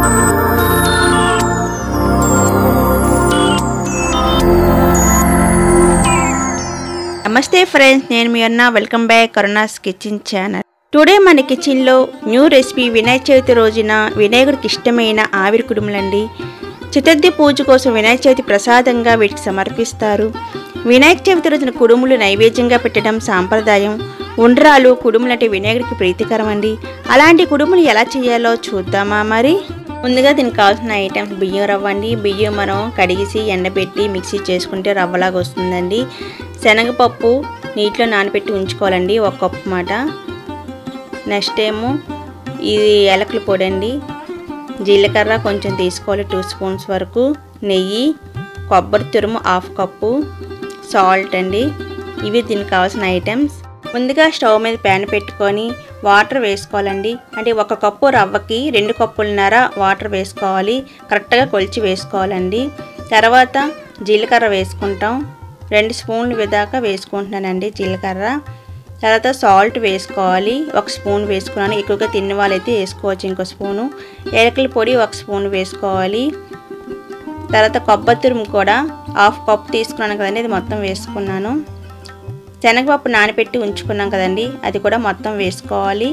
నమస్తే ఫ్రెండ్స్ నేను మీ అన్న వెల్కమ్ బ్యాక్ కరుణాస్ కిచెన్ ఛానల్ టుడే మన కిచెన్లో న్యూ రెసిపీ వినాయక చవితి రోజున వినాయకుడికి ఇష్టమైన ఆవిరి కుడుములండి చతుర్థి పూజ కోసం వినాయక చవితి ప్రసాదంగా వీటికి సమర్పిస్తారు వినాయక చవితి రోజున కుడుములు నైవేద్యంగా పెట్టడం సాంప్రదాయం ఉండ్రాలు కుడుములు అంటే వినాయకుడికి ప్రీతికరం అండి అలాంటి కుడుములు ఎలా చేయాలో చూద్దామా మరి ముందుగా దీనికి కావాల్సిన ఐటమ్స్ బియ్యం రవ్వ అండి బియ్యం మనం కడిగేసి ఎండబెట్టి మిక్సీ చేసుకుంటే రవ్వలాగా వస్తుందండి శనగపప్పు నీటిలో నానబెట్టి ఉంచుకోవాలండి ఒక కప్పు మాట నెక్స్ట్ ఏమో ఇది ఏలకల పొడి అండి జీలకర్ర కొంచెం తీసుకోవాలి టూ స్పూన్స్ వరకు నెయ్యి కొబ్బరి తురుము హాఫ్ కప్పు సాల్ట్ అండి ఇవి దీనికి కావాల్సిన ఐటమ్స్ ముందుగా స్టవ్ మీద ప్యాన్ పెట్టుకొని వాటర్ వేసుకోవాలండి అంటే ఒక కప్పు రవ్వకి రెండు కప్పులన్నర వాటర్ వేసుకోవాలి కరెక్ట్గా కొలిచి వేసుకోవాలండి తర్వాత జీలకర్ర వేసుకుంటాం రెండు స్పూన్లు విదాకా వేసుకుంటున్నానండి జీలకర్ర తర్వాత సాల్ట్ వేసుకోవాలి ఒక స్పూన్ వేసుకున్నాను ఎక్కువగా తిన్న వాళ్ళైతే వేసుకోవచ్చు ఇంకో స్పూను ఏలకల పొడి ఒక స్పూన్ వేసుకోవాలి తర్వాత కొబ్బరి తురుము కూడా హాఫ్ కప్ తీసుకున్నాను కదండి అది మొత్తం వేసుకున్నాను శనగపప్పు నానబెట్టి ఉంచుకున్నాం కదండి అది కూడా మొత్తం వేసుకోవాలి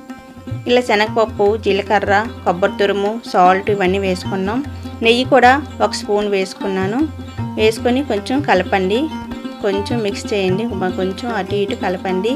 ఇలా శనగపప్పు జీలకర్ర కొబ్బరి తురుము సాల్ట్ ఇవన్నీ వేసుకున్నాం నెయ్యి కూడా ఒక స్పూన్ వేసుకున్నాను వేసుకొని కొంచెం కలపండి కొంచెం మిక్స్ చేయండి కొంచెం అటు ఇటు కలపండి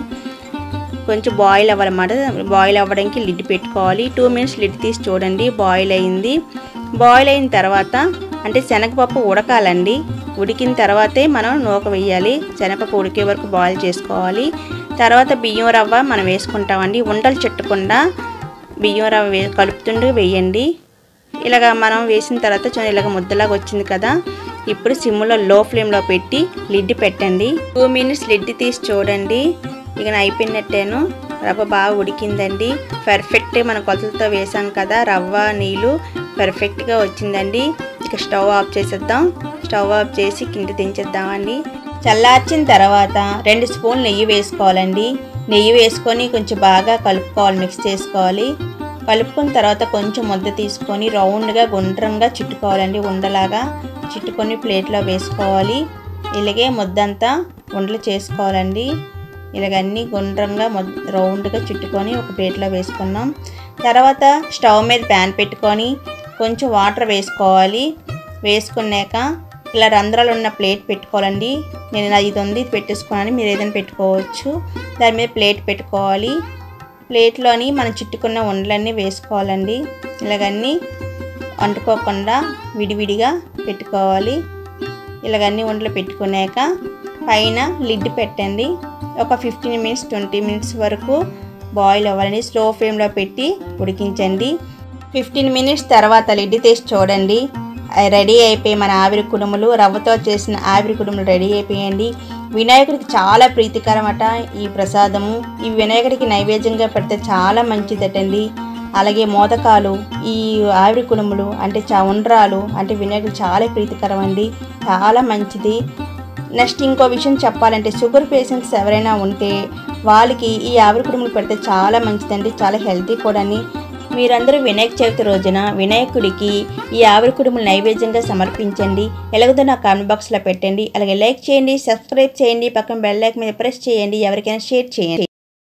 కొంచెం బాయిల్ అవ్వాలన్నమాట బాయిల్ అవ్వడానికి లిడ్ పెట్టుకోవాలి టూ మినిట్స్ లిడ్ తీసి చూడండి బాయిల్ అయింది బాయిల్ అయిన తర్వాత అంటే శనగపప్పు ఉడకాలండి ఉడికిన తర్వాతే మనం నూక వేయాలి శనగపప్పు ఉడికే వరకు బాయిల్ చేసుకోవాలి తర్వాత బియ్యం రవ్వ మనం వేసుకుంటామండి ఉండలు చుట్టకుండా బియ్యం రవ్వ వే కలుపుతుండూ వేయండి ఇలాగ మనం వేసిన తర్వాత చూడండి ఇలాగ ముద్దలాగా వచ్చింది కదా ఇప్పుడు సిమ్లో లో ఫ్లేమ్లో పెట్టి లిడ్ పెట్టండి టూ మినిట్స్ లిడ్ తీసి చూడండి ఇక అయిపోయినట్టేను రవ్వ బాగా ఉడికిందండి పర్ఫెక్ట్ మన కొలతలతో వేసాం కదా రవ్వ నీళ్ళు పర్ఫెక్ట్గా వచ్చిందండి ఇక స్టవ్ ఆఫ్ చేసేద్దాం స్టవ్ ఆఫ్ చేసి కింద దించేద్దామండి చల్లార్చిన తర్వాత రెండు స్పూన్ నెయ్యి వేసుకోవాలండి నెయ్యి వేసుకొని కొంచెం బాగా కలుపుకోవాలి మిక్స్ చేసుకోవాలి కలుపుకున్న తర్వాత కొంచెం ముద్ద తీసుకొని రౌండ్గా గుండ్రంగా చుట్టుకోవాలండి ఉండలాగా చుట్టుకొని ప్లేట్లో వేసుకోవాలి ఇలాగే ముద్దంతా ఉండలు చేసుకోవాలండి ఇలాగ అన్నీ గుండ్రంగా రౌండ్గా చుట్టుకొని ఒక ప్లేట్లో వేసుకున్నాం తర్వాత స్టవ్ మీద ప్యాన్ పెట్టుకొని కొంచెం వాటర్ వేసుకోవాలి వేసుకున్నాక ఇలా రంధ్రాలు ఉన్న ప్లేట్ పెట్టుకోవాలండి నేను ఇది ఉంది పెట్టేసుకున్నాను మీరు ఏదైనా పెట్టుకోవచ్చు దాని మీద ప్లేట్ పెట్టుకోవాలి ప్లేట్లోని మనం చుట్టుకున్న ఉండలన్నీ వేసుకోవాలండి ఇలాగన్నీ అంటుకోకుండా విడివిడిగా పెట్టుకోవాలి ఇలాగన్నీ ఉండలు పెట్టుకున్నాక పైన లిడ్ పెట్టండి ఒక ఫిఫ్టీన్ మినిట్స్ ట్వంటీ మినిట్స్ వరకు బాయిల్ అవ్వాలని స్లో ఫ్లేమ్లో పెట్టి ఉడికించండి ఫిఫ్టీన్ మినిట్స్ తర్వాత లిడ్ తీసి చూడండి రెడీ అయిపోయి మన ఆవిరి కుడుములు రవ్వతో చేసిన ఆవిరి కుడుములు రెడీ అయిపోయండి వినాయకుడికి చాలా ప్రీతికరమట ఈ ప్రసాదము ఈ వినాయకుడికి నైవేద్యంగా పెడితే చాలా మంచిదటండి అలాగే మోదకాలు ఈ ఆవిరి కుడుములు అంటే చా ఉండ్రాలు అంటే వినాయకుడు చాలా ప్రీతికరం అండి చాలా మంచిది నెక్స్ట్ ఇంకో విషయం చెప్పాలంటే షుగర్ పేషెంట్స్ ఎవరైనా ఉంటే వాళ్ళకి ఈ ఆవిరి కుడుములు పెడితే చాలా మంచిదండి చాలా హెల్తీ కూడా మీరందరూ వినాయక చవితి రోజున వినాయకుడికి ఈ ఆవిరి కుడుములు నైవేద్యంగా సమర్పించండి ఎలాగదో నా కామెంట్ బాక్స్లో పెట్టండి అలాగే లైక్ చేయండి సబ్స్క్రైబ్ చేయండి పక్కన బెల్ లైక్ మీద ప్రెస్ చేయండి ఎవరికైనా షేర్ చేయండి